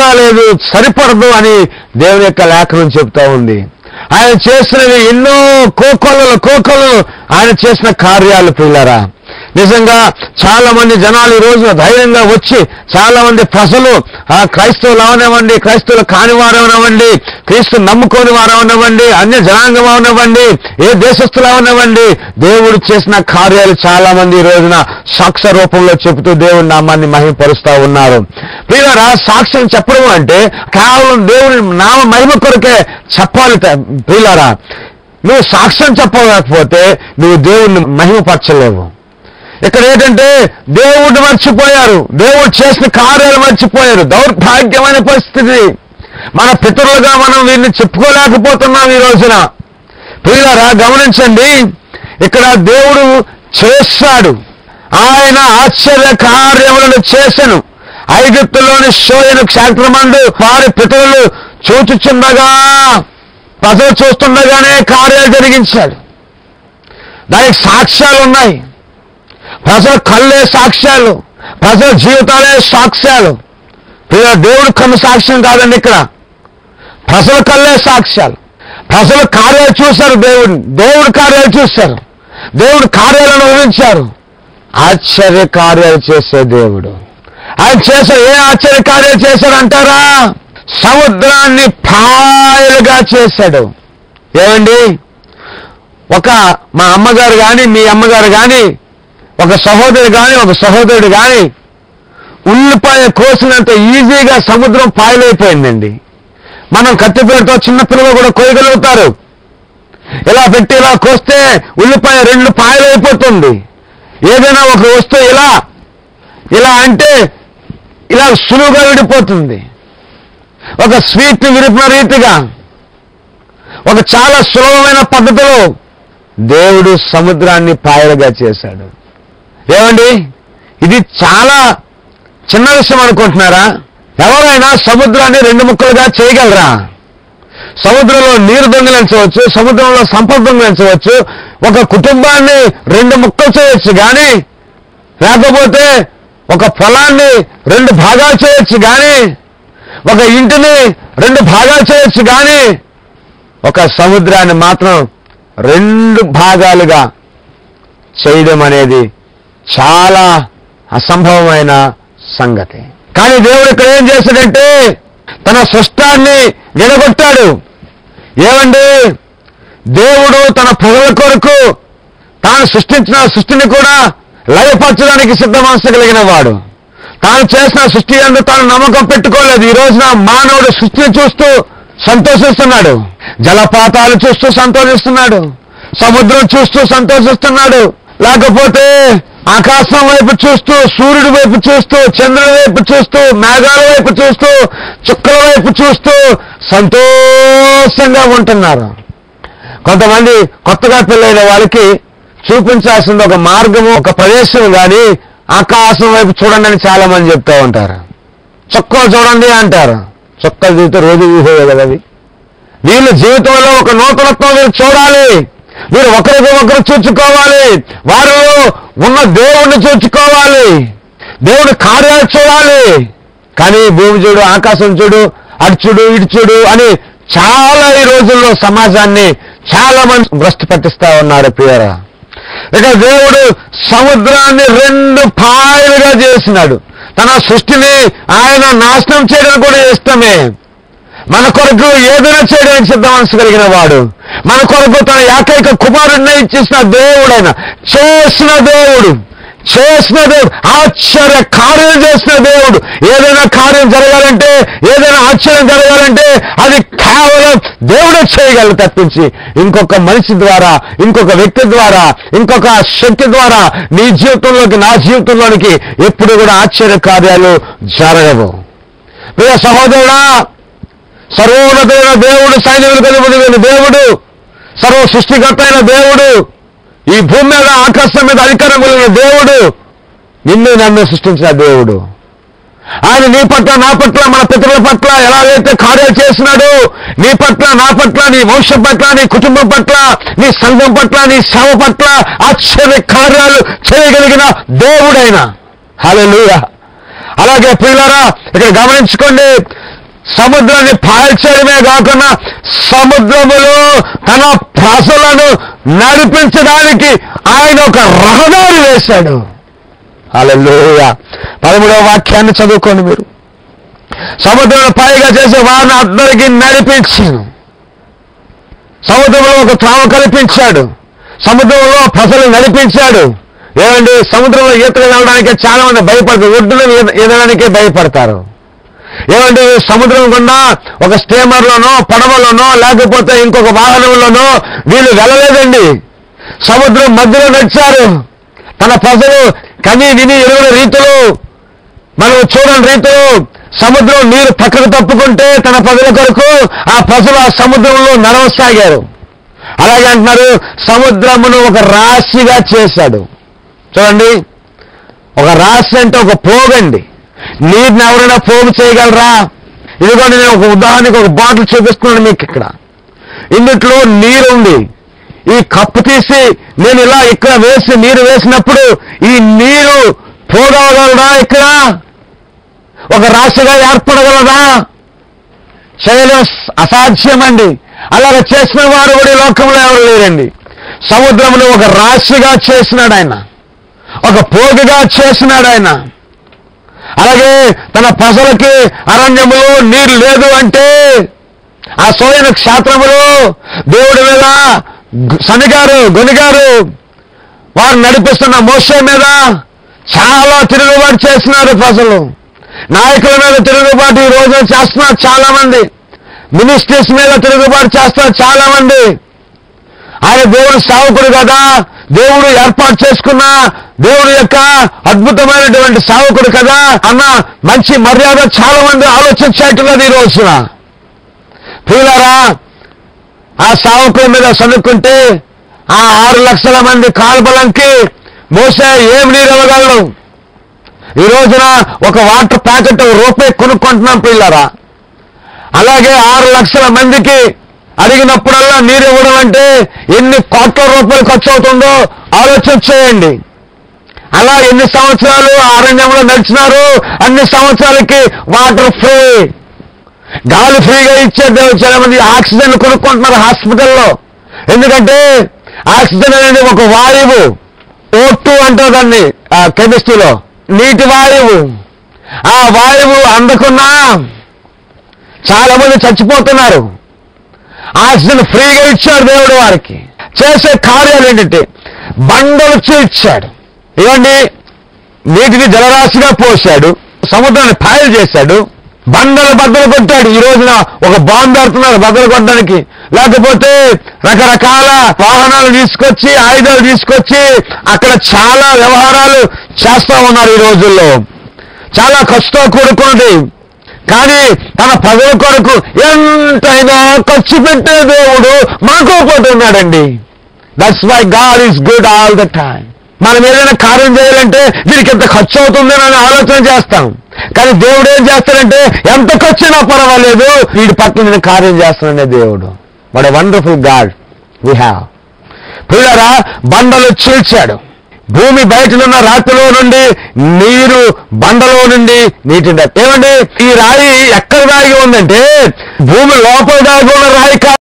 లేదు సరిపడదు అని దేవుని యొక్క లేఖనం చెప్తా ఉంది ఆయన చేసినవి ఎన్నో కోకొల్లలు కోకొల్లలు ఆయన చేసిన కార్యాలు పిల్లరా నిజంగా చాలా మంది జనాలు ఈ రోజున ధైర్యంగా వచ్చి చాలా మంది ప్రజలు ఆ క్రైస్తవులు అవనివ్వండి క్రైస్తవులు కాని వారు అవనివ్వండి క్రీస్తు నమ్ముకోని వారు అవనివ్వండి అన్య జనాంగం అవనివ్వండి ఏ దేశస్తులు అవనివ్వండి దేవుడు చేసిన కార్యాలు చాలా మంది ఈ రోజున సాక్ష్య రూపంలో చెబుతూ దేవుడి నామాన్ని మహిమపరుస్తా ఉన్నారు ప్రియులారా సాక్ష్యం చెప్పడం అంటే కేవలం దేవుడి నామ మహిమ కొరకే చెప్పాలి త- ప్రియులారా నువ్వు సాక్ష్యం చెప్పలేకపోతే నువ్వు దేవుణ్ణి మహిమపరచలేవు ఇక్కడ ఏంటంటే దేవుడిని మర్చిపోయారు దేవుడు చేసిన కార్యాలు మర్చిపోయారు దౌర్భాగ్యమైన పరిస్థితి మన పితరులుగా మనం వీరిని చెప్పుకోలేకపోతున్నాం ఈ రోజున ప్రియులారా గమనించండి ఇక్కడ దేవుడు చేస్తాడు ఆయన ఆశ్చర్య కార్యములను చేసెను ఐగుప్తులోని షోయను క్షేత్రమందు వారి పితరులు చూచుచుండగా ప్రజలు చూస్తుండగానే కార్యాలు జరిగించాడు దానికి సాక్ష్యాలు ఉన్నాయి ప్రజల కళ్ళే సాక్ష్యాలు ప్రజల జీవితాలే సాక్ష్యాలు ప్రియ దేవుడు కన్ను సాక్ష్యం కాదండి ఇక్కడ ప్రజల కళ్ళే సాక్ష్యాలు ప్రజల కార్యాలు చూశారు దేవుడిని దేవుడి కార్యాలు చూశారు దేవుడి కార్యాలను ఊహించారు ఆశ్చర్య కార్యాలు చేసే దేవుడు ఆయన చేసే ఏ ఆశ్చర్య కార్యాలు చేశాడంటారా సముద్రాన్ని పాయలుగా చేశాడు ఏమండి ఒక మా అమ్మగారు కానీ మీ అమ్మగారు కానీ ఒక సహోదరుడు కానీ ఒక సహోదరుడు కానీ ఉల్లిపాయ కోసినంత ఈజీగా సముద్రం పాయలైపోయిందండి మనం కత్తిపీటతో చిన్న పిల్లలు కూడా కోయగలుగుతారు ఇలా పెట్టి ఇలా కోస్తే ఉల్లిపాయ రెండు పాయలైపోతుంది ఏదైనా ఒక వస్తువు ఇలా ఇలా అంటే ఇలా సులువుగా విడిపోతుంది ఒక స్వీట్ విరిపిన రీతిగా ఒక చాలా సులభమైన పద్ధతిలో దేవుడు సముద్రాన్ని పాయలుగా చేశాడు ఏమండి ఇది చాలా చిన్న విషయం అనుకుంటున్నారా ఎవరైనా సముద్రాన్ని రెండు ముక్కలుగా చేయగలరా సముద్రంలో నీరు దొంగిలించవచ్చు సముద్రంలో సంపద దొంగిలించవచ్చు ఒక కుటుంబాన్ని రెండు ముక్కలు చేయొచ్చు కానీ లేకపోతే ఒక పొలాన్ని రెండు భాగాలు చేయొచ్చు కానీ ఒక ఇంటిని రెండు భాగాలు చేయొచ్చు కానీ ఒక సముద్రాన్ని మాత్రం రెండు భాగాలుగా చేయడం అనేది చాలా అసంభవమైన సంగతి కానీ దేవుడు ఇక్కడ ఏం చేశాడంటే తన సృష్టాన్ని విడగొట్టాడు ఏమండి దేవుడు తన ప్రజల కొరకు తాను సృష్టించిన సృష్టిని కూడా లయపరచడానికి సిద్ధ మనసు కలిగిన వాడు తాను చేసిన సృష్టి అందు తాను నమ్మకం పెట్టుకోలేదు ఈ రోజున మానవుడు సృష్టిని చూస్తూ సంతోషిస్తున్నాడు జలపాతాలు చూస్తూ సంతోషిస్తున్నాడు సముద్రం చూస్తూ సంతోషిస్తున్నాడు లేకపోతే ఆకాశం వైపు చూస్తూ సూర్యుడి వైపు చూస్తూ చంద్రుడి వైపు చూస్తూ మేఘాల వైపు చూస్తూ చుక్కల వైపు చూస్తూ సంతోషంగా ఉంటున్నారు కొంతమంది కొత్తగా పెళ్ళైన వాళ్ళకి చూపించాల్సింది ఒక మార్గము ఒక ప్రదేశం కానీ ఆకాశం వైపు చూడండి అని చాలా మంది చెప్తూ ఉంటారు చుక్కలు చూడండి అంటారు చుక్కలు చూస్తే రోజు ఊహే కదా అవి వీళ్ళ జీవితంలో ఒక నూతనత్వం మీరు చూడాలి మీరు ఒకరికి ఒకరు చూచుకోవాలి వారిలో ఉన్న దేవుణ్ణి చూచుకోవాలి దేవుడి కార్యాలు చూడాలి కానీ భూమి చూడు ఆకాశం చూడు అటు చూడు ఇటు చూడు అని చాలా ఈ రోజుల్లో సమాజాన్ని చాలా మంది భ్రష్టు పట్టిస్తా ఉన్నారు ప్రియరా ఇక దేవుడు సముద్రాన్ని రెండు పాయలుగా చేసినాడు తన సృష్టిని ఆయన నాశనం చేయడం కూడా ఇష్టమే మన కొరకు ఏదైనా చేయడానికి సిద్ధ మనసు కలిగిన వాడు మన కొరకు తన ఏకైక కుమారుడిని ఇచ్చేసిన దేవుడైన చేసిన దేవుడు చేసిన దేవుడు ఆశ్చర్య కార్యం చేసిన దేవుడు ఏదైనా కార్యం జరగాలంటే ఏదైనా ఆశ్చర్యం జరగాలంటే అది కేవలం దేవుడే చేయగలరు తప్పించి ఇంకొక మనిషి ద్వారా ఇంకొక వ్యక్తి ద్వారా ఇంకొక శక్తి ద్వారా నీ జీవితంలోకి నా జీవితంలోనికి ఎప్పుడు కూడా ఆశ్చర్య కార్యాలు జరగవు ప్రియ సహోదరుడా సర్వోన్నతమైన దేవుడు సైనికులు కలిగిన దేవుడు సర్వ సృష్టికర్త అయిన దేవుడు ఈ భూమి మీద ఆకాశం మీద అధికారం కలిగిన దేవుడు నిన్ను నన్ను సృష్టించిన దేవుడు ఆయన నీ పట్ల నా పట్ల మన పితరుల పట్ల ఎలాగైతే కార్యాలు చేసినాడు నీ పట్ల నా పట్ల నీ వంశం పట్ల నీ కుటుంబం పట్ల నీ సంఘం పట్ల నీ సేవ పట్ల ఆశ్చర్య కార్యాలు చేయగలిగిన దేవుడైన హల్లెలూయా అలాగే ప్రియులారా ఇక్కడ గమనించుకోండి సముద్రాన్ని పాల్చేయడమే కాకుండా సముద్రములో తన ప్రజలను నడిపించడానికి ఆయన ఒక రహదారి వేశాడు అలలోయ పదమూడవ వాక్యాన్ని చదువుకోండి మీరు సముద్రం పైగా చేసే వారిని అందరికీ నడిపించాను సముద్రంలో ఒక త్రావ కల్పించాడు సముద్రంలో ప్రజలు నడిపించాడు ఏమండి సముద్రంలో ఈతలు వెళ్ళడానికి చాలా మంది భయపడతారు ఒడ్డున ఈద- ఈదడానికే భయపడతారు ఏమండి సముద్రం గుండా ఒక స్టీమర్లోనో పడవలోనో లేకపోతే ఇంకొక వాహనంలోనో వీళ్ళు వెళ్ళలేదండి సముద్రం మధ్యలో నడిచారు తన ప్రజలు కని విని ఎరువుల రీతిలో మనం చూడని రీతిలో సముద్రం నీరు పక్కకు తప్పుకుంటే తన ప్రజల కొరకు ఆ ప్రజలు ఆ సముద్రంలో నడవసాగారు అలాగే అంటున్నారు సముద్రమును ఒక రాశిగా చేశాడు చూడండి ఒక రాశి అంటే ఒక పోగండి నీటిని ఎవరైనా పోగు చేయగలరా ఇదిగోండి నేను ఒక ఉదాహరణకి ఒక బాటిల్ చూపిస్తున్నాను మీకు ఇక్కడ ఇందుట్లో నీరు ఉంది ఈ కప్పు తీసి నేను ఇలా ఇక్కడ వేసి నీరు వేసినప్పుడు ఈ నీరు పోగలగలదా ఇక్కడ ఒక రాశిగా ఏర్పడగలదా చేయడం అసాధ్యమండి అలాగ చేసిన వారు కూడా ఈ లోకంలో ఎవరు లేరండి సముద్రమును ఒక రాశిగా చేసినాడు ఆయన ఒక పోగుగా చేసినాడు ఆయన అలాగే తన ప్రజలకి అరణ్యములో నీరు లేదు అంటే ఆ సోయన క్షేత్రములో దేవుడి మీద గు- శనిగారు గొనిగారు వారు నడిపిస్తున్న మోసే మీద చాలా తిరుగుబాటు చేస్తున్నారు ప్రజలు నాయకుల మీద తిరుగుబాటు ఈ రోజు చేస్తున్నారు చాలా మంది మినిస్ట్రీస్ మీద తిరుగుబాటు చేస్తున్నారు చాలా మంది ఆయన దేవుడు సేవకుడు కదా దేవుడు ఏర్పాటు చేసుకున్న దేవుడు యొక్క అద్భుతమైనటువంటి సేవకుడు కదా అన్న మంచి మర్యాద చాలా మంది ఆలోచించేట్టున్నది ఈ రోజున ప్రియులారా ఆ సేవకుల మీద సనుక్కుంటే ఆ ఆరు లక్షల మంది కాల్బలంకి మోసే ఏం నీరు ఇవ్వగలడు ఈ రోజున ఒక వాటర్ ప్యాకెట్ ఒక రూపాయి కొనుక్కుంటున్నాం పిల్లరా అలాగే ఆరు లక్షల మందికి అడిగినప్పుడల్లా నీరు ఇవ్వడం అంటే ఎన్ని కోట్ల రూపాయలు ఖర్చు అవుతుందో ఆలోచన చేయండి అలా ఎన్ని సంవత్సరాలు ఆ అరణ్యంలో నడిచినారు అన్ని సంవత్సరాలకి వాటర్ ఫ్రీ గాలి ఫ్రీగా ఇచ్చే దేవుడు చాలా మంది ఆక్సిజన్ కొనుక్కుంటున్నారు హాస్పిటల్లో ఎందుకంటే ఆక్సిజన్ అనేది ఒక వాయువు ఓ టూ అంటారు దాన్ని ఆ కెమిస్ట్రీలో నీటి వాయువు ఆ వాయువు అందకున్నా చాలా మంది చచ్చిపోతున్నారు ఆక్సిజన్ ఫ్రీగా ఇచ్చాడు దేవుడు వారికి చేసే కార్యాలు ఏంటంటే బండలు ఇచ్చాడు ఇవ్వండి నీటిని జలరాశిగా పోశాడు సముద్రాన్ని పాయలు చేశాడు బండలు బద్దలు కొట్టాడు ఈ రోజున ఒక బాంబు పెడుతున్నారు బద్దలు కొట్టడానికి లేకపోతే రకరకాల వాహనాలు తీసుకొచ్చి ఆయుధాలు తీసుకొచ్చి అక్కడ చాలా వ్యవహారాలు చేస్తా ఉన్నారు ఈ రోజుల్లో చాలా ఖర్చుతో కూడుకున్నది కానీ తన ప్రజల కొరకు ఎంతైనా ఖర్చు పెట్టే దేవుడు మాకు పోతున్నాడండి that's why God is good all the time మనం ఏదైనా కార్యం చేయాలంటే దీనికి ఎంత ఖర్చు అవుతుందని అని ఆలోచన చేస్తాం కానీ దేవుడు ఏం చేస్తాడంటే ఎంత ఖర్చు అయినా పర్వాలేదు వీడి పట్ల నేను కార్యం చేస్తాననే దేవుడు what a wonderful God we have పిల్లరా బండలు చీల్చాడు భూమి బయటనున్న రాతిలో నుండి నీరు బండలో నుండి నీటి ఏమండి ఈ రాయి ఎక్కడ దాగి ఉందంటే భూమి లోపల దాగి ఉన్న రాయి కాదు